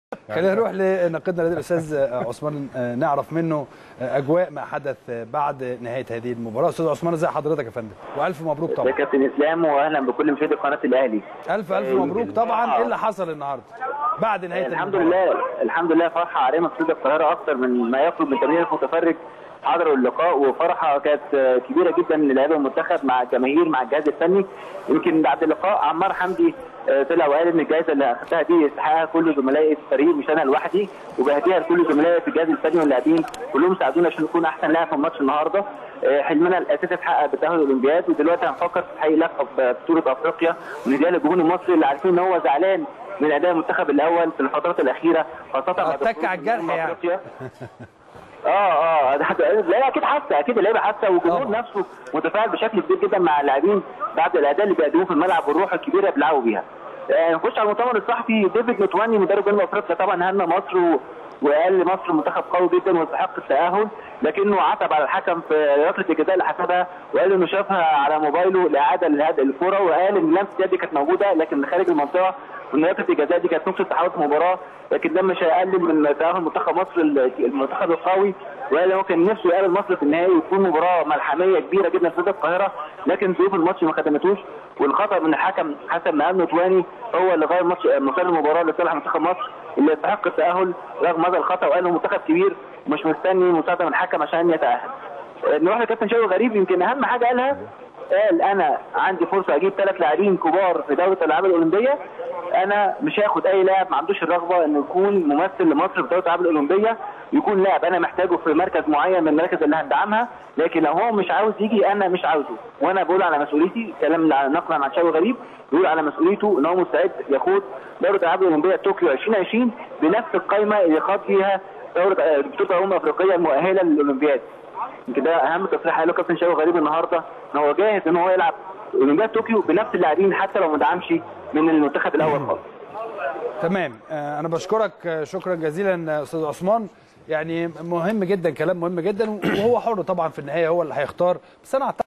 خلينا نروح لنقدنا النادي الاستاذ عثمان نعرف منه اجواء ما حدث بعد نهايه هذه المباراه استاذ عثمان ازي حضرتك يا فندم والف مبروك ده طبعا كابتن اسلام واهلا بكل مشاهدي قناه الاهلي الف الف مبروك طبعا ايه اللي حصل النهارده بعد نهايه الحمد المباراة؟ لله الحمد لله فرحه عارمه في استاد القاهره اكثر من ما يقرب من 80 متفرج حضروا اللقاء وفرحه كانت كبيره جدا للاعيبه المنتخب مع الجماهير مع الجهاز الفني يمكن بعد اللقاء عمار حمدي آه، طلع وقال ان الجائزه اللي اخذتها دي يستحقها كل زملائي في الفريق مش انا لوحدي وبهديها لكل زملائي في الجهاز الفني واللاعبين كلهم ساعدونا عشان نكون احسن لاعب في الماتش النهارده آه، حلمنا الاساسي اتحقق بالتاهل الاولمبياد ودلوقتي هنفكر في تحقيق لقب بطوله افريقيا ونديها للجمهور المصري اللي عارفين ان هو زعلان من اداء المنتخب الاول في الفترات الاخيره خاصه بعد اتك خروج على الجرح من يعني. أفريقيا. اه اه ده- لا اكيد حاسه اكيد اللعيبه حاسه والجمهور طبعا. نفسه متفاعل بشكل كبير جدا مع اللاعبين بعد الاداء اللي بيقدموه في الملعب والروح الكبيره اللي بيلعبوا بيها. آه، نخش على المؤتمر الصحفي ديفيد متواني مدرب جنوب افريقيا طبعا هنا مصر و... وقال مصر منتخب قوي جدا ويستحق التاهل لكنه عتب على الحكم في ركله الجزاء اللي حسبها وقال انه شافها على موبايله لاعاده لهذه الكره وقال ان لمسه يد كانت موجوده لكن خارج المنطقه وان ركله الجزاء دي كانت نص تحول المباراه لكن ده مش هيقلل من تاهل منتخب مصر المنتخب القوي وقال هو كان نفسه يقابل مصر في النهائي وتكون مباراه ملحميه كبيره جدا في استاد القاهره لكن ظروف الماتش ما خدمتوش والخطا من الحكم حسب ما قال نتواني هو اللي غير ماتش مسار المباراه لصالح منتخب مصر اللي يستحق التاهل رغم هذا الخطا وقال انه منتخب كبير ومش مستني مساعده من الحكم عشان يتاهل. آه، نروح لكابتن شوقي غريب يمكن اهم حاجه قالها قال انا عندي فرصه اجيب ثلاث لاعبين كبار في دوره الالعاب الاولمبيه انا مش هاخد اي لاعب ما عندوش الرغبه انه يكون ممثل لمصر في دوره الالعاب الاولمبيه يكون لاعب انا محتاجه في مركز معين من المراكز اللي هندعمها لكن لو هو مش عاوز يجي انا مش عاوزه وانا بقول على مسؤوليتي كلام نقلا عن شوقي غريب بيقول على مسؤوليته ان هو مستعد يخوض دوره الالعاب الاولمبيه طوكيو 2020 بنفس القائمه اللي خاض فيها دوره آه، بطوله الامم الافريقيه المؤهله للاولمبياد يمكن ده اهم تصريح قاله كابتن شوقي غريب النهارده ان هو جاهز ان هو يلعب اولمبياد طوكيو بنفس اللاعبين حتى لو ما دعمش من المنتخب الاول خالص تمام آه، انا بشكرك آه، شكرا جزيلا آه، استاذ عثمان يعني مهم جدا كلام مهم جدا وهو حر طبعا في النهايه هو اللي هيختار بس انا أعتقد